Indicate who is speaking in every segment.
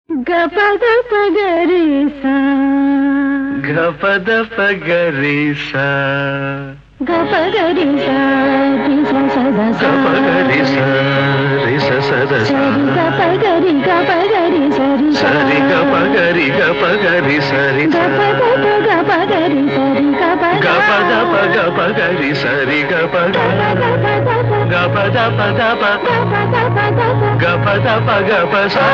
Speaker 1: గపద పగరిసా
Speaker 2: గపద పగరిసా
Speaker 1: గపగరిసా రిస సద
Speaker 2: గపగరిసా రిస సద
Speaker 1: సరి గపగరి గపగరి సరి
Speaker 2: సరి గపగరి గపగరి సరి
Speaker 1: గపద గపగరి సరి గపద
Speaker 2: గపద పగపగరి సరి గపగ గపద పద ప గపద పగప సా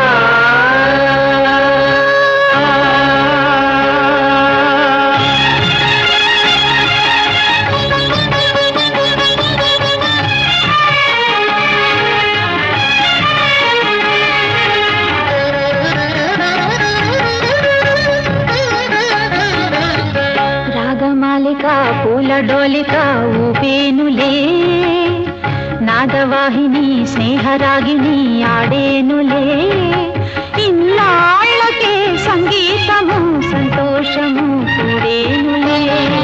Speaker 1: రాగమాలిక పూల డోలిక ఊపేనులే నాదవాహిని స్నేహరాగిని ఆడేనులే ఇన్నాళ్ళకే సంగీతము సంతోషము కూడేనులే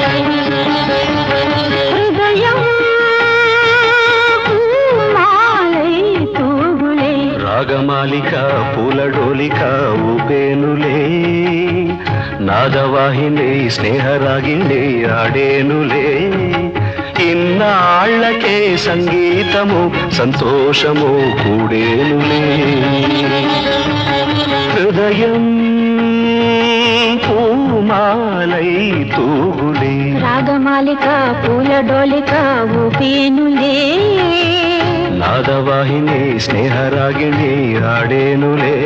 Speaker 1: హృదయం పూమాలై తూగులే
Speaker 2: రాగమాలిక పూలడోలిక ఊపేనులే నాదవాహిని స్నేహరాగిణి ఆడేనులే ఇన్నాళ్ళకే సంగీతము సంతోషము కూడేనులే హృదయం పూమాలై తూగులే
Speaker 1: రాగమాలిక పూల డోలిక ఊపేనులే
Speaker 2: నాదవాహిని స్నేహరాగిణి ఆడేనులే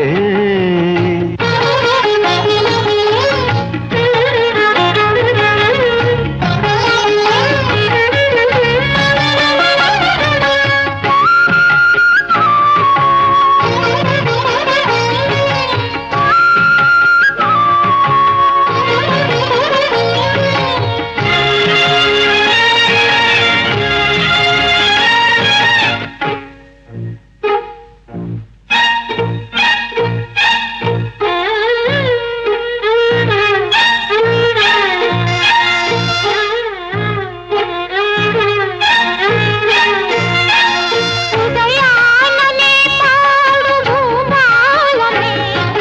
Speaker 1: ఉదయాననే పాడు భూమాలనే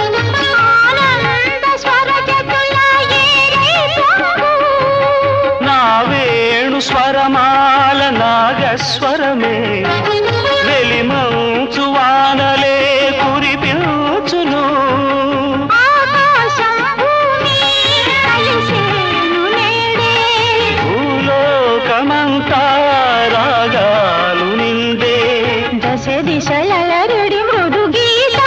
Speaker 1: ఆనంద స్వరజతుల ఏరే పొంగు.
Speaker 2: నా వేణు స్వరమాల నాగస్వరమే వెలిమంచు వానలే కురిపించును
Speaker 1: ఆకాశం భూమి కలిసేను నేడే.
Speaker 2: భూలోకమంతా రాగాలు నిండే
Speaker 1: దశ దిశలలరుడి మృదు గీత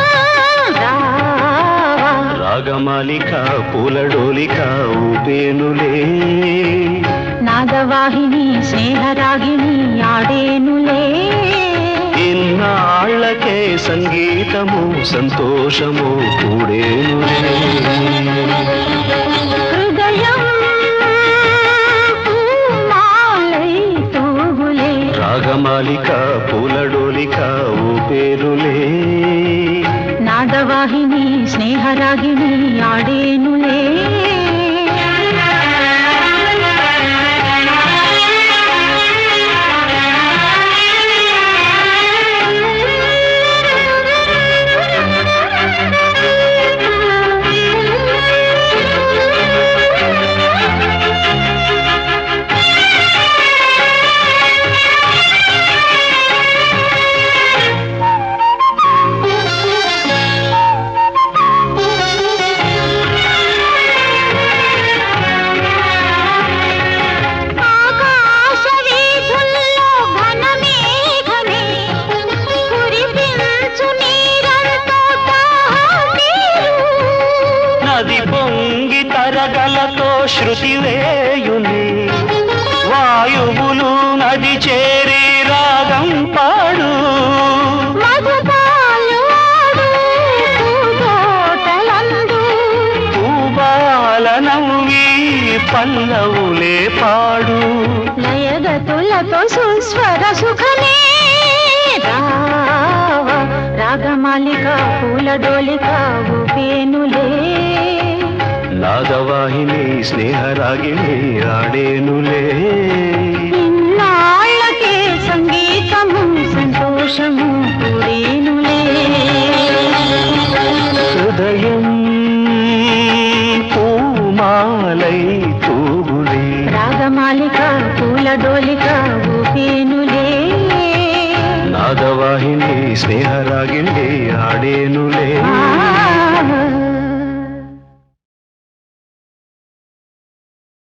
Speaker 1: రావా.
Speaker 2: రాగమాలిక పూలడోలిక ఊపేనులే
Speaker 1: నాదవాహిని స్నేహరాగిణి ఆడేనులే
Speaker 2: ఇన్నాళ్ళకే సంగీతము సంతోషము కూడేనులే
Speaker 1: హృదయం పూమాలై తూగులే
Speaker 2: రాగమాలిక పూలడోలిక ఊపేరులే
Speaker 1: నాదవాహిని స్నేహరాగిణి ఆడేనులే ఆకాశ వీధుల్లో ఘనమేఘమే కురిపించు నీరంతో తాహతీరు.
Speaker 2: నది పొంగి తరగలతో శృతి వేయుని వాయువులు నది చేరి రాగం పాడు
Speaker 1: మధుపాలు ఆడు పూదోటలందు.
Speaker 2: పూబాల నవ్వి పల్లవులే పాడు
Speaker 1: లయగతులతో సుస్వర సుఖమే రావ రాగమాలిక పూల డోలిక ఊపేనులే
Speaker 2: నాదవాహిని స్నేహరాగిణి ఆడేనులే
Speaker 1: ఇన్నాళ్ళకే సంగీతము సంతోషము కూడేనులే
Speaker 2: హృదయం పూమాలై తూగులే
Speaker 1: రాగమాలిక పూల డోలిక ఊపేనులే
Speaker 2: నాదవాహిని స్నేహరాగిణి ఆడేనులే